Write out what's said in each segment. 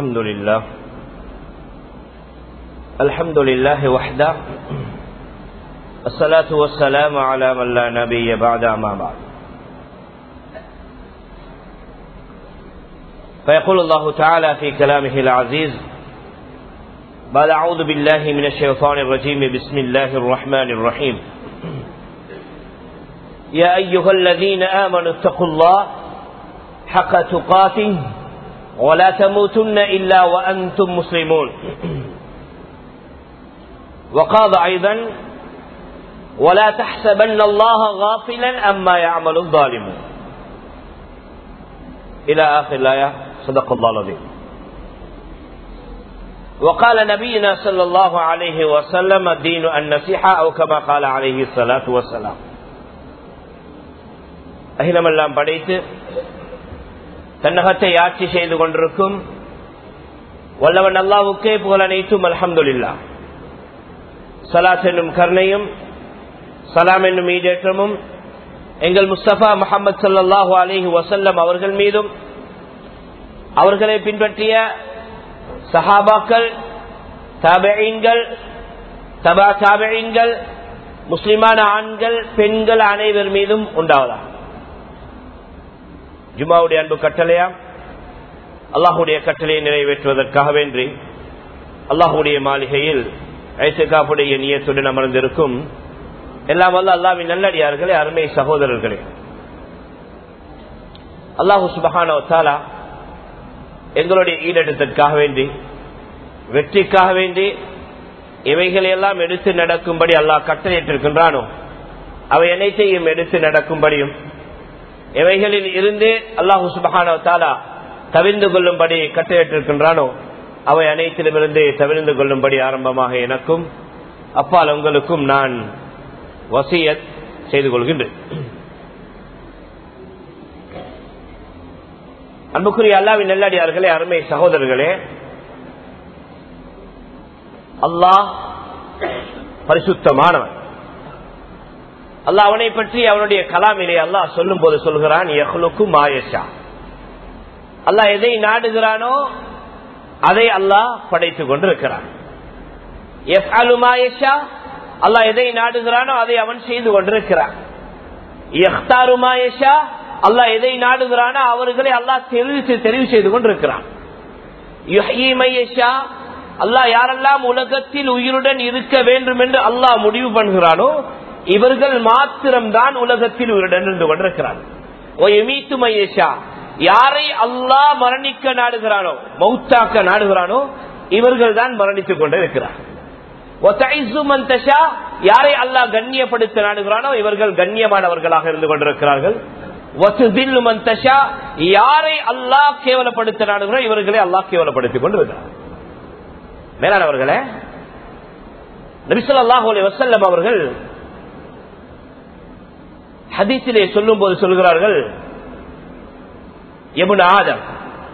الحمد لله الحمد لله وحده الصلاة والسلام على من لا نبي بعد ما بعد فيقول الله تعالى في كلامه العزيز بعد أعوذ بالله من الشيطان الرجيم بسم الله الرحمن الرحيم يا أيها الذين آمنوا اتقوا الله حق تقاته ولا تموتن إلا وأنتم مسلمون وقال أيضا ولا تحسبن الله غافلا أما يعمل الظالمون إلى آخر الآية صدق الله العظيم وقال نبينا صلى الله عليه وسلم الدين النصيحة أو كما قال عليه الصلاة والسلام அகிலமெல்லாம் படைத்து தன்னகத்தை ஆட்சி செய்து கொண்டிருக்கும் வல்லவன் அல்லாவுக்கே புகழ் அனைத்தும் அலமதுல்லா சலாஸ் என்னும் கருணையும் சலாம் என்னும் ஈடேற்றமும் எங்கள் முஸ்தபா முகமது சல்லாஹூ அலிஹி வசல்லம் அவர்கள் மீதும் அவர்களை பின்பற்றிய சஹாபாக்கள் தாபெயின்கள் தபா தாபெயின்கள் முஸ்லிமான ஆண்கள் பெண்கள் அனைவர் மீதும் உண்டாவதா ஜுமாவுடைய அன்பு கட்டளையா அல்லாஹுடைய கட்டளையை நிறைவேற்றுவதற்காக வேண்டி அல்லாஹுடைய மாளிகையில் ஐசகாப்புடைய நியத்துடன் அமர்ந்திருக்கும் எல்லாம் வல்ல அல்லாவின் நல்லடியார்களே அருமை சகோதரர்களே அல்லாஹு சுபகான எங்களுடைய ஈடெடுத்தற்காக வேண்டி வெற்றிக்காக வேண்டி இவைகளை எல்லாம் எடுத்து நடக்கும்படி அல்லாஹ் கட்டளையிட்டிருக்கின்றானோ அவை அனைத்தையும் எடுத்து நடக்கும்படியும் இவைகளில் இருந்து அல்லாஹு சுபகான தாலா தவிர்ந்து கொள்ளும்படி கட்டளையிட்டிருக்கின்றானோ அவை அனைத்திலுமிருந்து தவிர்ந்து கொள்ளும்படி ஆரம்பமாக எனக்கும் அப்பால் உங்களுக்கும் நான் வசியத் செய்து கொள்கின்றேன் அன்புக்குரிய அல்லாவின் நெல்லடியார்களே அருமை சகோதரர்களே அல்லாஹ் பரிசுத்தமானவன் அல்லாஹ் அவனை பற்றி அவனுடைய கலாமிலே அல்லாஹ் சொல்லும் போது சொல்கிறான் யஹ்லுக்கும் மாயஷா அல்லாஹ் எதை நாடுகிறானோ அதை அல்லாஹ் படைத்துக் கொண்டிருக்கிறான் எஃப் அலு மாயஷா அல்லாஹ் எதை நாடுகிறானோ அதை அவன் செய்து கொண்டிருக்கிறான் அல்லாஹ் எதை நாடுகிறானோ அவர்களை அல்லாஹ் தெரிவு தெரிவு செய்து கொண்டிருக்கிறான் அல்லாஹ் யாரெல்லாம் உலகத்தில் உயிருடன் இருக்க வேண்டும் என்று அல்லாஹ் முடிவு பண்ணுகிறானோ இவர்கள் மாத்திரம்தான் உலகத்தில் உயிருடன் இருந்து கொண்டிருக்கிறான் யாரை அல்லாஹ் மரணிக்க நாடுகிறானோ மௌத்தாக்க நாடுகிறானோ இவர்கள் தான் மரணித்துக் கொண்டிருக்கிறார் யாரை அல்லாஹ் கண்ணியப்படுத்த நாடுகிறானோ இவர்கள் கண்ணியமானவர்களாக இருந்து கொண்டிருக்கிறார்கள் யாரை அல்லாஹ் கேவலப்படுத்த நாடுகிறோம் இவர்களை அல்லாஹ் கேவலப்படுத்திக் கொண்டிருக்கிறார் மேலானவர்களே நபிசல்லாஹ் வசல்லம் அவர்கள் ஹதீசிலே சொல்லும் போது சொல்கிறார்கள் எபுன் ஆதம்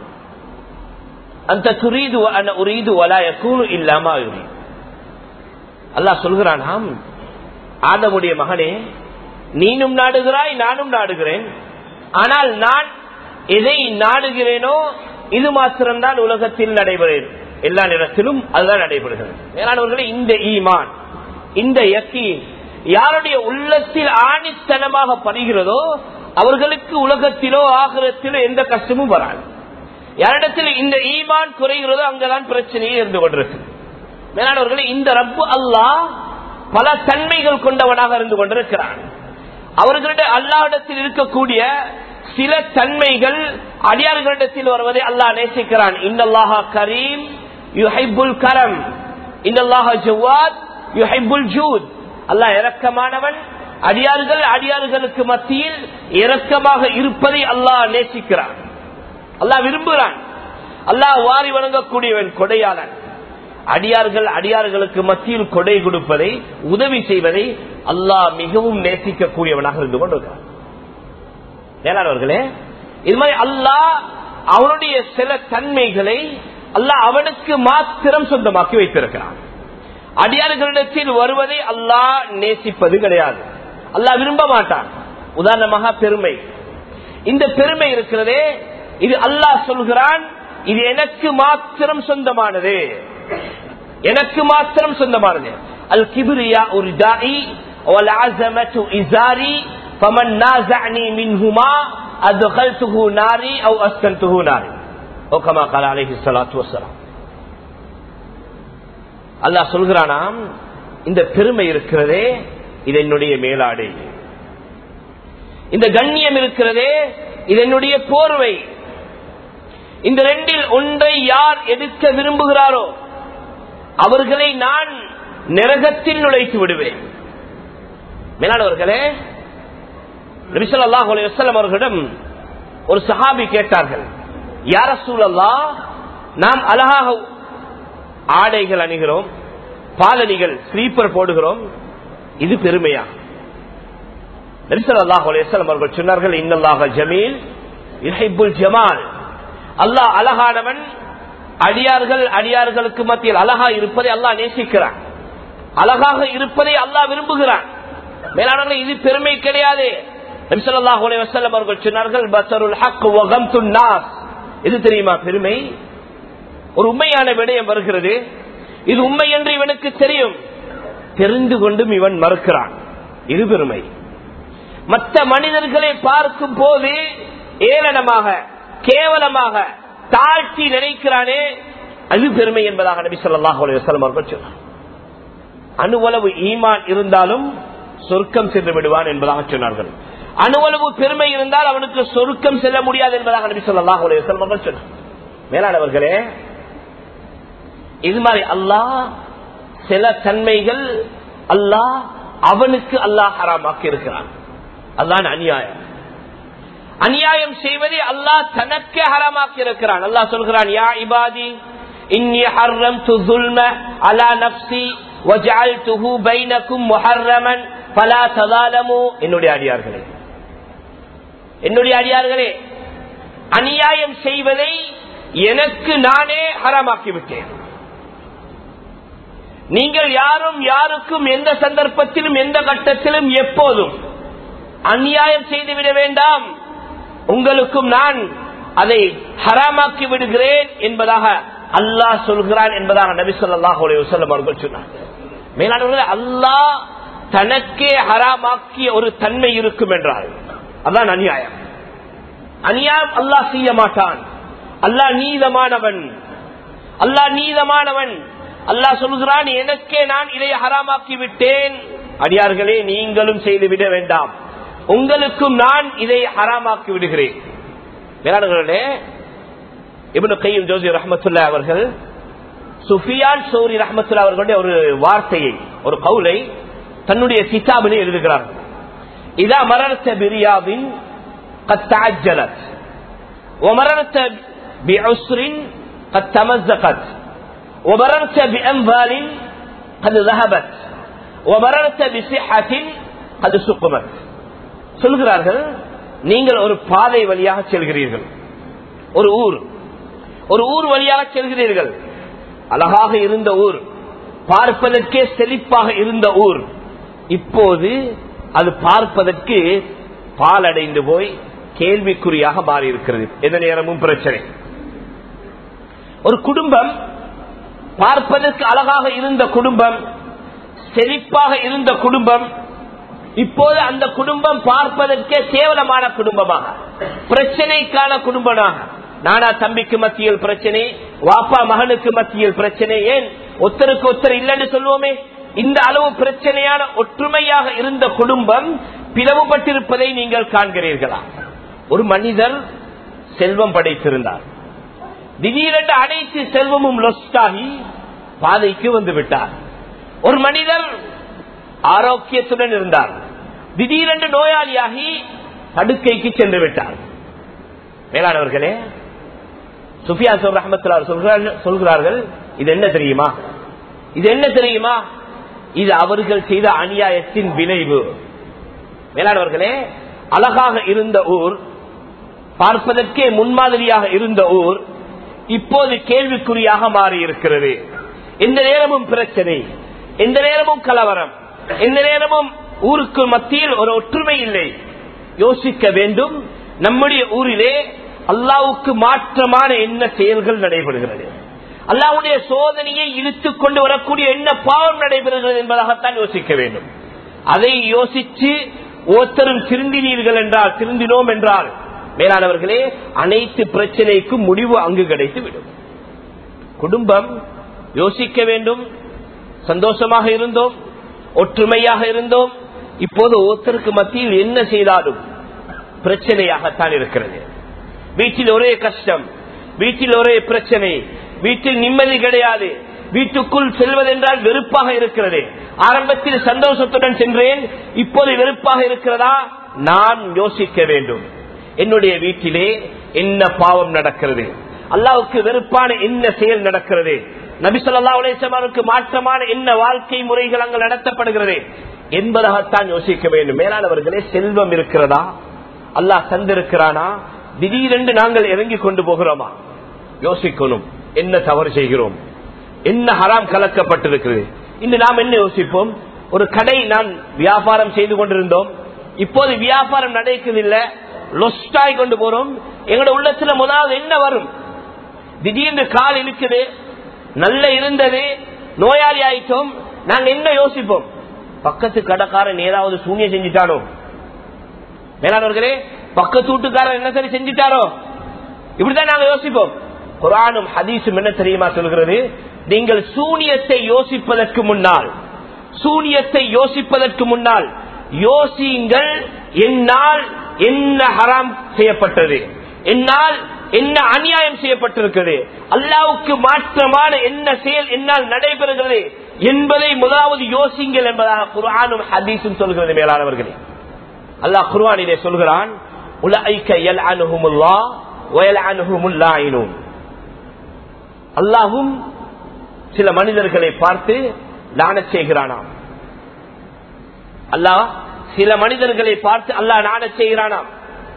அந்த துரீது உரீது வலாயக்கூறு இல்லாம யுரீது அல்லாஹ் சொல்கிறானாம் ஆதமுடைய மகனே நீனும் நாடுகிறாய் நானும் நாடுகிறேன் ஆனால் நான் எதை நாடுகிறேனோ இது மாத்திரம்தான் உலகத்தில் நடைபெறும் எல்லா நேரத்திலும் அதுதான் நடைபெறுகிறது மேலானவர்களே இந்த ஈமான் இந்த யக்கீன் யாருடைய உள்ளத்தில் ஆணித்தனமாக படுகிறதோ அவர்களுக்கு உலகத்திலோ ஆகிரத்திலோ எந்த கஷ்டமும் வராது யாரிடத்தில் இந்த ஈமான் குறைகிறதோ அங்கதான் பிரச்சனையே இருந்து கொண்டிருக்கு மேலானவர்களே இந்த ரப்பு அல்லாஹ் பல தன்மைகள் கொண்டவனாக இருந்து கொண்டிருக்கிறான் அவர்களிடம் அல்லாஹிடத்தில் இருக்கக்கூடிய சில தன்மைகள் அடியார்களிடத்தில் வருவதை அல்லாஹ் நேசிக்கிறான் இன்னல்லாஹா கரீம் யுஹைபுல் கரம் இன்னல்லாஹா ஜவாத் யுஹைபுல் ஜூத் அல்லாஹ் இரக்கமானவன் அடியார்கள் அடியார்களுக்கு மத்தியில் இரக்கமாக இருப்பதை அல்லாஹ் நேசிக்கிறான் அல்லாஹ் விரும்புகிறான் அல்லாஹ் வாரி வழங்கக்கூடியவன் கொடையாளன் அடியார்கள் அடியார்களுக்கு மத்தியில் கொடை கொடுப்பதை உதவி செய்வதை அல்லாஹ் மிகவும் நேசிக்கக்கூடியவனாக இருந்து கொண்டிருக்கிறார் மேலானவர்களே இது மாதிரி அல்லாஹ் அவனுடைய சில தன்மைகளை அல்லாஹ் அவனுக்கு மாத்திரம் சொந்தமாக்கி வைத்திருக்கிறான் அடியார்களிடத்தில் வருவதை அல்லாஹ் நேசிப்பது கிடையாது அல்லாஹ் விரும்ப மாட்டான் உதாரணமாக பெருமை இந்த பெருமை இருக்கிறதே இது அல்லாஹ் சொல்கிறான் இது எனக்கு மாத்திரம் சொந்தமானது எனக்கு மாத்திரம் சொந்தமானது அல் கிபிரியா ஒரு தாயி இசாரி فمن نازعني منهما ادخلته ناري او اسكنته ناري او كما قال عليه الصلاه والسلام அல்லாஹ் சொல்கிறானாம் இந்த பெருமை இருக்கிறதே இது என்னுடைய மேலாடை இந்த கண்ணியம் இருக்கிறதே இது என்னுடைய போர்வை இந்த ரெண்டில் ஒன்றை யார் எடுக்க விரும்புகிறாரோ அவர்களை நான் நரகத்தில் நுழைத்து விடுவேன் மேலானவர்களே நபிசல்லாஹ் அலையம் அவர்களிடம் ஒரு சஹாபி கேட்டார்கள் யார சூழல்லா நாம் அழகாக ஆடைகள் அணிகிறோம் பாலனிகள் ஸ்லீப்பர் போடுகிறோம் இது பெருமையா நபிசல்லாஹ் அலையம் அவர்கள் சொன்னார்கள் இன்னல்லாக ஜமீல் இஹைபுல் ஜமால் அல்லாஹ் அழகானவன் அடியார்கள் அடியார்களுக்கு மத்தியில் அழகா இருப்பதை அல்லாஹ் நேசிக்கிறான் அழகாக இருப்பதை அல்லாஹ் விரும்புகிறான் மேலானவர்கள் இது பெருமை கிடையாது அவர்கள் சொன்னார்கள் இது தெரியுமா பெருமை ஒரு உண்மையான விடயம் வருகிறது இது உண்மை என்று இவனுக்கு தெரியும் தெரிந்து கொண்டும் இவன் மறுக்கிறான் இது பெருமை மற்ற மனிதர்களை பார்க்கும் போது ஏளனமாக கேவலமாக தாழ்த்தி நினைக்கிறானே அது பெருமை என்பதாக நபி சொல்லாஹ் அவர்கள் சொன்னார் அணுவளவு ஈமான் இருந்தாலும் சொர்க்கம் சென்று விடுவான் என்பதாக சொன்னார்கள் அணுவளவு பெருமை இருந்தால் அவனுக்கு சொருக்கம் செல்ல முடியாது என்பதாக நபி சொல்லாஹ் அவர்கள் சொன்னார் மேலானவர்களே இது மாதிரி அல்லாஹ் சில தன்மைகள் அல்லாஹ் அவனுக்கு அல்லாஹ் ஹராமாக்கி இருக்கிறான் அல்லான் அநியாயம் அநியாயம் செய்வதை அல்லாஹ் தனக்கே ஹராமாக்கி இருக்கிறான் அல்லாஹ் சொல்கிறான் யா இபாதி இன்னி ஹர்ரம் துல்ம அலா நப்சி வஜால்துஹு பைனக்கும் முஹர்ரமன் பலா ததாலமு என்னுடைய அடியார்களே என்னுடைய அடியார்களே அநியாயம் செய்வதை எனக்கு நானே ஹராமாக்கி விட்டேன் நீங்கள் யாரும் யாருக்கும் எந்த சந்தர்ப்பத்திலும் எந்த கட்டத்திலும் எப்போதும் அநியாயம் செய்துவிட வேண்டாம் உங்களுக்கும் நான் அதை ஹராமாக்கி விடுகிறேன் என்பதாக அல்லாஹ் சொல்கிறான் என்பதாக நபி சொல்லாஹ் வசல்லம் அவர்கள் சொன்னார் மேலானவர்கள் அல்லாஹ் தனக்கே ஹராமாக்கிய ஒரு தன்மை இருக்கும் என்றால் அதான் அநியாயம் அநியாயம் அல்லாஹ் செய்ய மாட்டான் அல்லாஹ் நீதமானவன் அல்லாஹ் நீதமானவன் அல்லாஹ் சொல்கிறான் எனக்கே நான் இதை ஹராமாக்கி விட்டேன் அடியார்களே நீங்களும் செய்துவிட வேண்டாம் உங்களுக்கும் நான் இதை ஹராமாக்கி விடுகிறேன் வேளாண்களே இவனு கையும் ஜோசி ரஹமத்துல்லா அவர்கள் சுஃபியான் சௌரி ரஹமத்துல்லா அவர்களுடைய ஒரு வார்த்தையை ஒரு கவுலை தன்னுடைய கிதாபிலே எழுதுகிறார்கள் இதா மரர்த்த பிரியாவின் கத்தாஜலத் ومررت بعسر قد تمزقت ومررت بأنفال قد ذهبت ومررت بصحة قد سقمت சொல்கிறார்கள் நீங்கள் ஒரு பாதை வழியாக செல்கிறீர்கள் ஒரு ஊர் ஒரு ஊர் வழியாக செல்கிறீர்கள் அழகாக இருந்த ஊர் பார்ப்பதற்கே செழிப்பாக இருந்த ஊர் இப்போது அது பார்ப்பதற்கு பாலடைந்து போய் கேள்விக்குறியாக மாறி இருக்கிறது எந்த நேரமும் பிரச்சனை ஒரு குடும்பம் பார்ப்பதற்கு அழகாக இருந்த குடும்பம் செழிப்பாக இருந்த குடும்பம் இப்போது அந்த குடும்பம் பார்ப்பதற்கே கேவலமான குடும்பமாக பிரச்சனைக்கான குடும்பமாக நானா தம்பிக்கு மத்தியில் பிரச்சனை வாப்பா மகனுக்கு மத்தியில் பிரச்சனை ஏன் ஒத்தருக்கு ஒத்தர் இல்லைன்னு சொல்லுவோமே இந்த அளவு பிரச்சனையான ஒற்றுமையாக இருந்த குடும்பம் பிளவுபட்டிருப்பதை நீங்கள் காண்கிறீர்களா ஒரு மனிதர் செல்வம் படைத்திருந்தார் திடீரென்று அனைத்து செல்வமும் லொஸ்டாகி பாதைக்கு வந்து விட்டார் ஒரு மனிதர் ஆரோக்கியத்துடன் இருந்தார் திடீரென்று நோயாளியாகி படுக்கைக்கு சென்று விட்டார் மேலானவர்களே சுஃபியா சோர் ரஹமத்துல்லா சொல்கிறார்கள் இது என்ன தெரியுமா இது என்ன தெரியுமா இது அவர்கள் செய்த அநியாயத்தின் விளைவு மேலானவர்களே அழகாக இருந்த ஊர் பார்ப்பதற்கே முன்மாதிரியாக இருந்த ஊர் இப்போது கேள்விக்குறியாக மாறி இருக்கிறது எந்த நேரமும் பிரச்சனை எந்த நேரமும் கலவரம் எந்த நேரமும் ஊருக்கு மத்தியில் ஒரு ஒற்றுமை இல்லை யோசிக்க வேண்டும் நம்முடைய ஊரிலே அல்லாவுக்கு மாற்றமான என்ன செயல்கள் நடைபெறுகிறது அல்லாவுடைய சோதனையை இழுத்துக் கொண்டு வரக்கூடிய என்ன பாவம் நடைபெறுகிறது என்பதாகத்தான் யோசிக்க வேண்டும் அதை யோசித்து ஒருத்தரும் திருந்தினீர்கள் என்றால் திருந்தினோம் என்றால் மேலானவர்களே அனைத்து பிரச்சனைக்கும் முடிவு அங்கு கிடைத்து விடும் குடும்பம் யோசிக்க வேண்டும் சந்தோஷமாக இருந்தோம் ஒற்றுமையாக இருந்தோம் இப்போது ஒருத்தருக்கு மத்தியில் என்ன செய்தாலும் பிரச்சனையாகத்தான் இருக்கிறது வீட்டில் ஒரே கஷ்டம் வீட்டில் ஒரே பிரச்சனை வீட்டில் நிம்மதி கிடையாது வீட்டுக்குள் செல்வதென்றால் வெறுப்பாக இருக்கிறது ஆரம்பத்தில் சந்தோஷத்துடன் சென்றேன் இப்போது வெறுப்பாக இருக்கிறதா நான் யோசிக்க வேண்டும் என்னுடைய வீட்டிலே என்ன பாவம் நடக்கிறது அல்லாவுக்கு வெறுப்பான என்ன செயல் நடக்கிறது நபிசல்லா உலேசமானுக்கு மாற்றமான என்ன வாழ்க்கை முறைகள் அங்கு நடத்தப்படுகிறது என்பதாகத்தான் யோசிக்க வேண்டும் மேலானவர்களே செல்வம் இருக்கிறதா அல்லாஹ் தந்திருக்கிறானா திடீரென்று நாங்கள் இறங்கி கொண்டு போகிறோமா யோசிக்கணும் என்ன தவறு செய்கிறோம் என்ன ஹராம் கலக்கப்பட்டிருக்கிறது இன்று நாம் என்ன யோசிப்போம் ஒரு கடை நான் வியாபாரம் செய்து கொண்டிருந்தோம் இப்போது வியாபாரம் நடக்குதில்லை லொஸ்டாய் கொண்டு போறோம் எங்களோட உள்ளத்துல முதலாவது என்ன வரும் திடீர்னு கால் இருக்குது நல்ல இருந்தது நோயாளி ஆயிட்டோம் நாங்க என்ன யோசிப்போம் பக்கத்து கடைக்காரன் ஏதாவது சூன்யம் செஞ்சிட்டானோ மேலானவர்களே பக்கத்து வீட்டுக்காரன் என்ன சரி செஞ்சிட்டாரோ இப்படிதான் நாங்க யோசிப்போம் குரானும் ஹதீஸும் என்ன தெரியுமா சொல்கிறது நீங்கள் சூனியத்தை யோசிப்பதற்கு முன்னால் சூனியத்தை யோசிப்பதற்கு முன்னால் யோசியுங்கள் என்னால் என்ன ஹராம் செய்யப்பட்டது என்னால் என்ன அநியாயம் செய்யப்பட்டிருக்கிறது அல்லாவுக்கு மாற்றமான என்ன செயல் என்னால் நடைபெறுகிறது என்பதை முதலாவது யோசிங்கள் என்பதாக குர்ஆனும் ஹதீஸும் சொல்கிறது மேலானவர்களே அல்லாஹ் குர்ஆனிலே சொல்கிறான் உலஐக்க எல் அனுகுமுல்லா ஒயல் அனுகுமுல்லாயினும் அல்லாஹும் சில மனிதர்களை பார்த்து லான செய்கிறானாம் அல்லாஹ் சில மனிதர்களை பார்த்து அல்லாஹ் நாட செய்கிறானாம்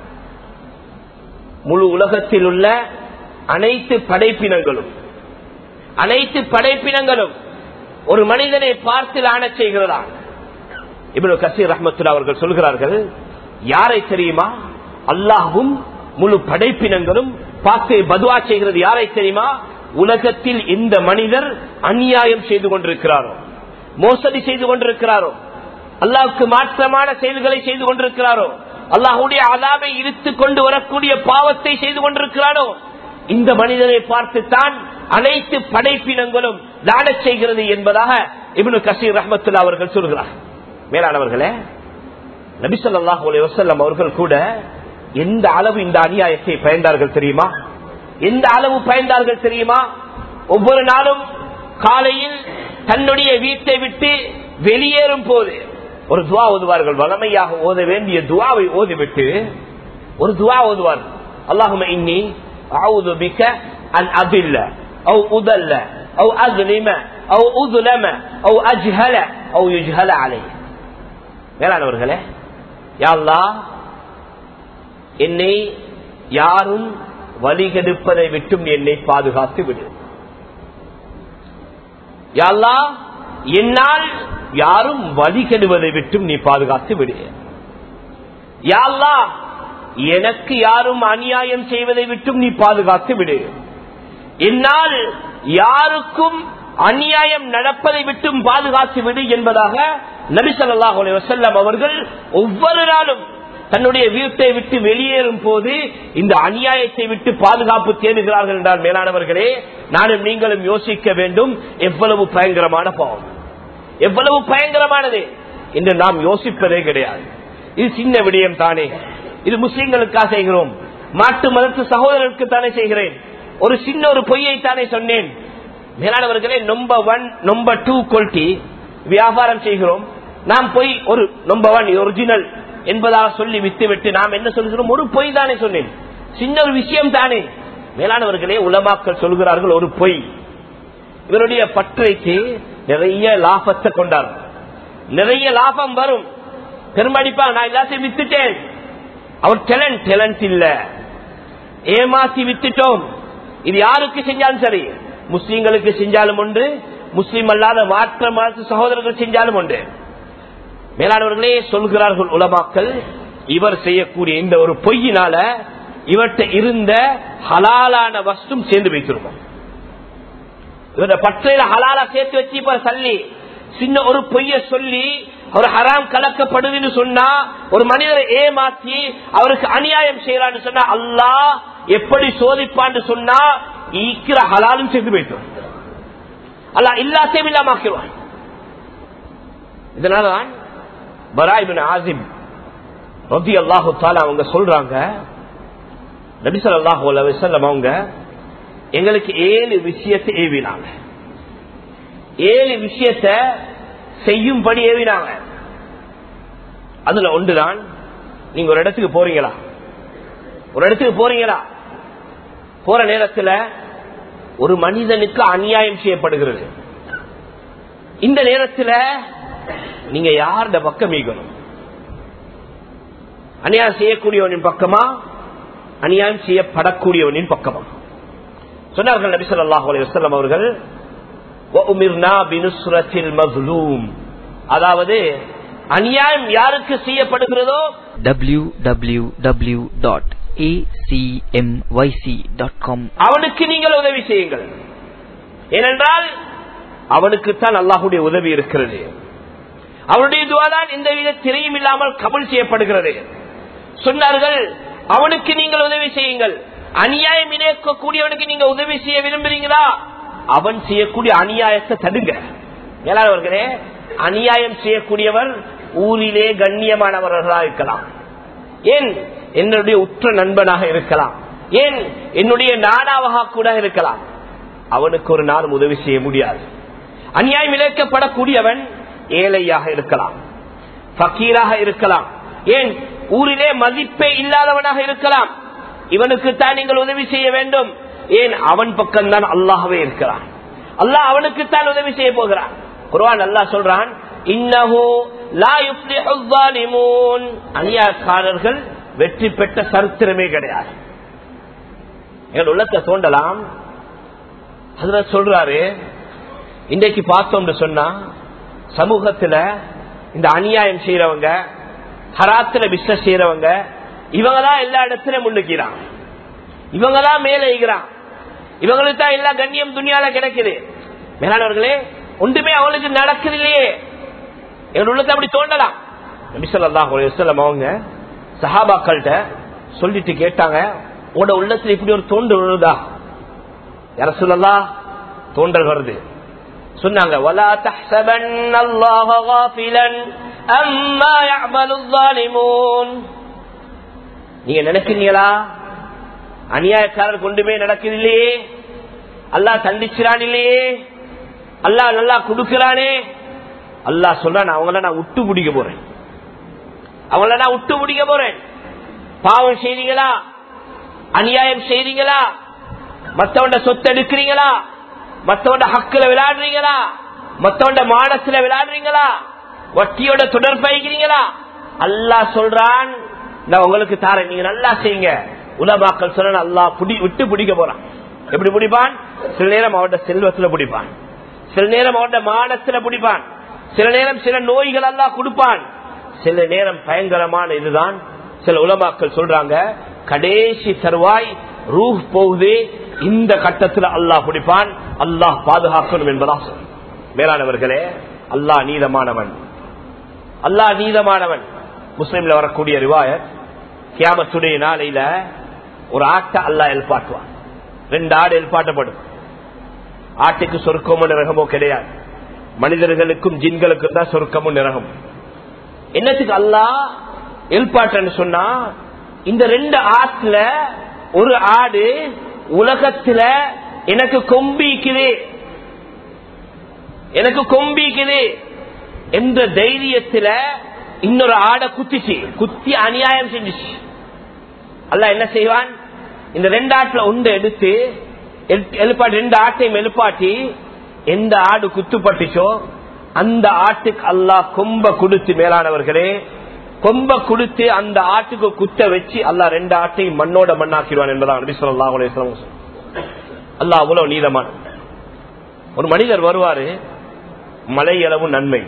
முழு உலகத்தில் உள்ள அனைத்து படைப்பினங்களும் அனைத்து படைப்பினங்களும் ஒரு மனிதனை பார்த்து லான செய்கிறதா இவ்வளவு கசீர் ரஹமத்துல்லா அவர்கள் சொல்கிறார்கள் யாரை தெரியுமா அல்லாஹும் முழு படைப்பினங்களும் பார்த்து பதுவா செய்கிறது யாரை தெரியுமா உலகத்தில் இந்த மனிதர் அநியாயம் செய்து கொண்டிருக்கிறாரோ மோசடி செய்து கொண்டிருக்கிறாரோ அல்லாவுக்கு மாற்றமான செயல்களை செய்து கொண்டிருக்கிறாரோ அல்லாஹுடைய அலாவை இழுத்து கொண்டு வரக்கூடிய பாவத்தை செய்து கொண்டிருக்கிறாரோ இந்த மனிதனை பார்த்துத்தான் அனைத்து படைப்பினங்களும் நாடச் செய்கிறது என்பதாக இப்னு கசீர் ரஹமத்துல்லா அவர்கள் சொல்கிறார் மேலானவர்களே நபிசல்லாஹ் வசல்லம் அவர்கள் கூட எந்த அளவு இந்த அநியாயத்தை பயந்தார்கள் தெரியுமா எந்த அளவு பயந்தார்கள் தெரியுமா ஒவ்வொரு நாளும் காலையில் தன்னுடைய வீட்டை விட்டு வெளியேறும் போது ஒரு துவா ஓதுவார்கள் வளமையாக ஓத வேண்டிய துவாவை ஓதிவிட்டு ஒரு துவா ஓதுவார் அல்லாஹும இன்னி அவுது பிக்க அன் அபில்ல அவு உதல்ல அவு அஸ்லிம அவு உதுலம அவு அஜ்ஹல அவு யுஜ்ஹல அலை மேலானவர்களே யாழ்லா என்னை யாரும் வழிகெடுப்பதை விட்டும் என்னை பாதுகாத்து விடு யாழ்லா என்னால் யாரும் வழிகெடுவதை விட்டும் நீ பாதுகாத்து விடு யாழ்லா எனக்கு யாரும் அநியாயம் செய்வதை விட்டும் நீ பாதுகாத்து விடு என்னால் யாருக்கும் அநியாயம் நடப்பதை விட்டும் பாதுகாத்து விடு என்பதாக நபிசல்லாஹ் வசல்லம் அவர்கள் ஒவ்வொரு நாளும் தன்னுடைய வீட்டை விட்டு வெளியேறும் போது இந்த அநியாயத்தை விட்டு பாதுகாப்பு தேடுகிறார்கள் என்றால் மேலானவர்களே நானும் நீங்களும் யோசிக்க வேண்டும் எவ்வளவு பயங்கரமான பாவம் எவ்வளவு பயங்கரமானது என்று நாம் யோசிப்பதே கிடையாது இது சின்ன விடயம் தானே இது முஸ்லிம்களுக்காக செய்கிறோம் மாட்டு மதத்து சகோதரருக்கு தானே செய்கிறேன் ஒரு சின்ன ஒரு பொய்யை தானே சொன்னேன் மேலானவர்களே number one number two quality வியாபாரம் செய்கிறோம் நாம் போய் ஒரு நம்பர் ஒன் ஒரிஜினல் என்பதாக சொல்லி விட்டுவிட்டு நாம் என்ன சொல்கிறோம் ஒரு பொய் தானே சொன்னேன் சின்ன ஒரு விஷயம் தானே மேலானவர்களே உலமாக்கள் சொல்கிறார்கள் ஒரு பொய் இவருடைய பற்றைக்கு நிறைய லாபத்தை கொண்டார் நிறைய லாபம் வரும் பெருமடிப்பா நான் எல்லாத்தையும் வித்துட்டேன் அவர் டேலண்ட் டேலண்ட் இல்ல ஏமாத்தி வித்துட்டோம் இது யாருக்கு செஞ்சாலும் சரி முஸ்லீம்களுக்கு செஞ்சாலும் ஒன்று முஸ்லீம் அல்லாத மாற்ற மாற்று சகோதரர்கள் செஞ்சாலும் ஒன்று மேலானவர்களே சொல்கிறார்கள் உலமாக்கள் இவர் செய்யக்கூடிய இந்த ஒரு பொய்யினால இவற்றை இருந்த ஹலாலான வஸ்தும் சேர்ந்து வைத்திருக்கும் இவர பற்றையில ஹலாலா சேர்த்து வச்சு இப்ப சல்லி சின்ன ஒரு பொய்ய சொல்லி ஒரு ஹராம் கலக்கப்படுதுன்னு சொன்னா ஒரு மனிதரை ஏமாத்தி அவருக்கு அநியாயம் செய்யறான்னு சொன்னா அல்லாஹ் எப்படி சோதிப்பான்னு சொன்னா ஈக்கிற ஹலாலும் சேர்ந்து போயிட்டு அல்ல எல்லாத்தையும் இல்லாமக்கிடுவான் இதனாலதான் பராய்பின் ஆசிம் ரபி அல்லாஹு தாலா அவங்க சொல்றாங்க நபிசல் அல்லாஹு வசல்லம் அவங்க எங்களுக்கு ஏழு விஷயத்தை ஏவினாங்க ஏழு விஷயத்த செய்யும்படி ஏவினாங்க அதுல ஒன்றுதான் நீங்க ஒரு இடத்துக்கு போறீங்களா ஒரு இடத்துக்கு போறீங்களா போற நேரத்தில் ஒரு மனிதனுக்கு அநியாயம் செய்யப்படுகிறது இந்த நேரத்தில் நீங்க யாருட பக்கம் மீகணும் அநியாயம் செய்யக்கூடியவனின் பக்கமா அநியாயம் செய்யப்படக்கூடியவனின் பக்கமா சொன்னார்கள் நபி சொல்லாஹ் வசல்லம் அவர்கள் அதாவது அநியாயம் யாருக்கு செய்யப்படுகிறதோ www.acmyc.com அவனுக்கு நீங்கள் உதவி செய்யுங்கள் ஏனென்றால் அவனுக்குத்தான் அல்லாஹுடைய உதவி இருக்கிறது அவனுடைய துவாதான் எந்த வித திரையும் இல்லாமல் கபல் செய்யப்படுகிறது சொன்னார்கள் அவனுக்கு நீங்கள் உதவி செய்யுங்கள் அநியாயம் இணைக்கக்கூடியவனுக்கு நீங்க உதவி செய்ய விரும்புறீங்களா அவன் செய்யக்கூடிய அநியாயத்தை தடுங்க மேலாளர்களே அநியாயம் செய்யக்கூடியவர் ஊரிலே கண்ணியமானவர்களாக இருக்கலாம் ஏன் என்னுடைய உற்ற நண்பனாக இருக்கலாம் ஏன் என்னுடைய நாடாவாக கூட இருக்கலாம் அவனுக்கு ஒரு நாள் உதவி செய்ய முடியாது அநியாயம் இழைக்கப்படக்கூடியவன் ஏழையாக இருக்கலாம் பக்கீராக இருக்கலாம் ஏன் ஊரிலே மதிப்பே இல்லாதவனாக இருக்கலாம் இவனுக்கு தான் நீங்கள் உதவி செய்ய வேண்டும் ஏன் அவன் பக்கம்தான் அல்லாஹவே இருக்கிறான் அல்லாஹ் அவனுக்குத்தான் உதவி செய்ய போகிறான் குர்ஆன் அல்லாஹ் சொல்றான் இன்னஹு லா யுஃப்லிஹு ஸாலிமூன் அநியாயக்காரர்கள் வெற்றி பெற்ற சரித்திரமே கிடையாது எங்கள் உள்ளத்தை தோண்டலாம் அதுல சொல்றாரு இன்றைக்கு பார்த்தோம்னு சொன்னா சமூகத்துல இந்த அநியாயம் செய்யறவங்க ஹராத்துல பிசினஸ் செய்யறவங்க இவங்கதான் எல்லா இடத்திலும் முன்னுக்கிறான் இவங்கதான் மேல ஈகிறான் இவங்களுக்கு தான் எல்லா கண்ணியம் துணியால கிடைக்குது மேலானவர்களே ஒன்றுமே அவங்களுக்கு நடக்குது இல்லையே எங்க உள்ளத்தை அப்படி தோண்டலாம் நபிசல்லாஹ் வசல்லம் அவங்க சஹாபாக்கள்கிட்ட சொல்லிட்டு கேட்டாங்க உங்களோட உள்ளத்துல இப்படி ஒரு தோண்டல் வருதா யார சொல்லலாம் தோண்டல் வருது சொன்னாங்க وَلَا تَحْسَبَنَّ اللَّهَ غَافِلًا أَمَّا يَعْمَلُ الظَّالِمُونَ நீங்க நினைக்கிறீங்களா அநியாயக்காரர் கொண்டுமே நடக்குது இல்லையே அல்லா தண்டிச்சிரான் இல்லையே அல்லா நல்லா கொடுக்கிறானே அல்லா சொல்றான் அவங்கள நான் விட்டு பிடிக்க போறேன் அவங்கள நான் விட்டு பிடிக்க போறேன் பாவம் செய்றீங்களா அநியாயம் செய்றீங்களா மத்தவண்ட சொத்து எடுக்கிறீங்களா மத்தவண்ட ஹக்குல விளையாடுறீங்களா மத்தவண்ட மானத்துல விளையாடுறீங்களா வட்டியோட தொடர் பயிக்கிறீங்களா அல்லா சொல்றான் நான் உங்களுக்கு தாரேன் நீங்க நல்லா செய்யுங்க உலமாக்கள் சொல்ல அல்லா புடி விட்டு பிடிக்க போறான் எப்படி பிடிப்பான் சில நேரம் அவட செல்வத்துல பிடிப்பான் சில நேரம் அவட மானத்துல பிடிப்பான் சில நேரம் சில நோய்கள் எல்லாம் கொடுப்பான் சில நேரம் பயங்கரமான இதுதான் சில உலமாக்கள் சொல்றாங்க கடைசி தருவாய் ரூஹ் போகுது இந்த கட்டத்தில் அல்லாஹ் பிடிப்பான் அல்லாஹ் பாதுகாக்கணும் என்பதா மேலானவர்களே அல்லாஹ் நீதமானவன் அல்லாஹ் நீதமானவன் முஸ்லீம்ல வரக்கூடிய ரிவாயத் கியாமத்துடைய நாளையில ஒரு ஆட்டை அல்லா எழுப்பாட்டுவான் ரெண்டு ஆடு எழுப்பாட்டப்படும் ஆட்டுக்கு சொர்க்கமோ நிறகமோ கிடையாது மனிதர்களுக்கும் ஜின்களுக்கும் தான் சொர்க்கமும் நிறகம் என்னத்துக்கு அல்லா எழுப்பாட்டன்னு சொன்னா இந்த ரெண்டு ஆட்டுல ஒரு ஆடு உலகத்துல எனக்கு கொம்பிக்குது எனக்கு கொம்பிக்குது என்ற தைரியத்துல இன்னொரு ஆடை குத்திச்சு குத்தி அநியாயம் செஞ்சுச்சு அல்ல என்ன செய்வான் இந்த ரெண்டு ஆட்டுல உண்டை எடுத்து எழுப்பாட்டி ரெண்டு ஆட்டையும் எழுப்பாட்டி எந்த ஆடு குத்துப்பட்டுச்சோ அந்த ஆட்டுக்கு அல்லாஹ் கொம்ப கொடுத்து மேலானவர்களே கொம்ப கொடுத்து அந்த ஆட்டுக்கு குத்த வச்சு அல்லா ரெண்டு ஆட்டையும் மண்ணோட மண்ணாக்கிடுவான் என்பதான் நபி சொல்லா அல்லா அவ்வளவு நீதமான ஒரு மனிதர் வருவாரு மலையளவு நன்மை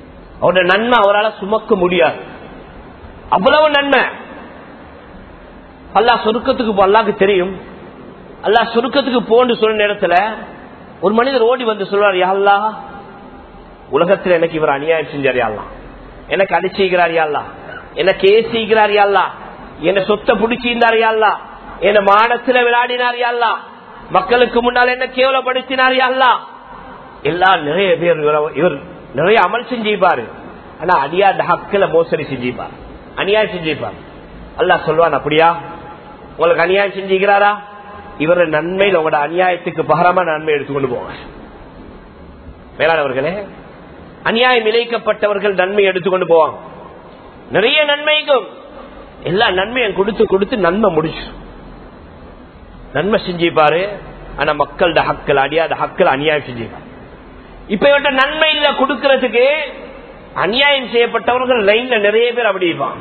அவருடைய நன்மை அவரால் சுமக்க முடியாது அவ்வளவு நன்மை அல்லாஹ் சொருக்கத்துக்கு போ அல்லாக்கு தெரியும் அல்லாஹ் சொருக்கத்துக்கு போன்னு சொன்ன நேரத்துல ஒரு மனிதர் ஓடி வந்து சொல்றாரு யாழ்லா உலகத்தில் எனக்கு இவர் அநியாயம் செஞ்சார் யாழ்லா எனக்கு அடிச்சுக்கிறார் யாழ்லா எனக்கு ஏசிக்கிறார் யாழ்லா என்ன சொத்தை பிடிச்சிருந்தார் யாழ்லா என்ன மானத்துல விளையாடினார் யாழ்லா மக்களுக்கு முன்னால் என்ன கேவலப்படுத்தினார் யாழ்லா எல்லாம் நிறைய பேர் இவர- இவர் நிறைய அமல் செஞ்சிருப்பாரு ஆனா அடியாண்ட ஹக்கில மோசடி செஞ்சிருப்பார் அநியாயம் செஞ்சிருப்பார் அல்லாஹ் சொல்வான் அப்படியா உங்களுக்கு அநியாயம் செஞ்சுக்கிறாரா இவர நன்மையில் உங்களோட அநியாயத்துக்கு பகரமா நன்மை எடுத்துக்கொண்டு போங்க மேலானவர்களே அநியாயம் இழைக்கப்பட்டவர்கள் நன்மை எடுத்துக்கொண்டு போவாங்க நிறைய நன்மைக்கும் எல்லா நன்மையும் கொடுத்து கொடுத்து நன்மை முடிச்சு நன்மை செஞ்சிருப்பாரு ஆனா மக்களோட ஹக்கள் அடியாத ஹக்கள் அநியாயம் செஞ்சிருப்பாரு இப்ப இவட்ட நன்மை இல்ல கொடுக்கறதுக்கு அநியாயம் செய்யப்பட்டவர்கள் லைன்ல நிறைய பேர் அப்படி இருப்பான்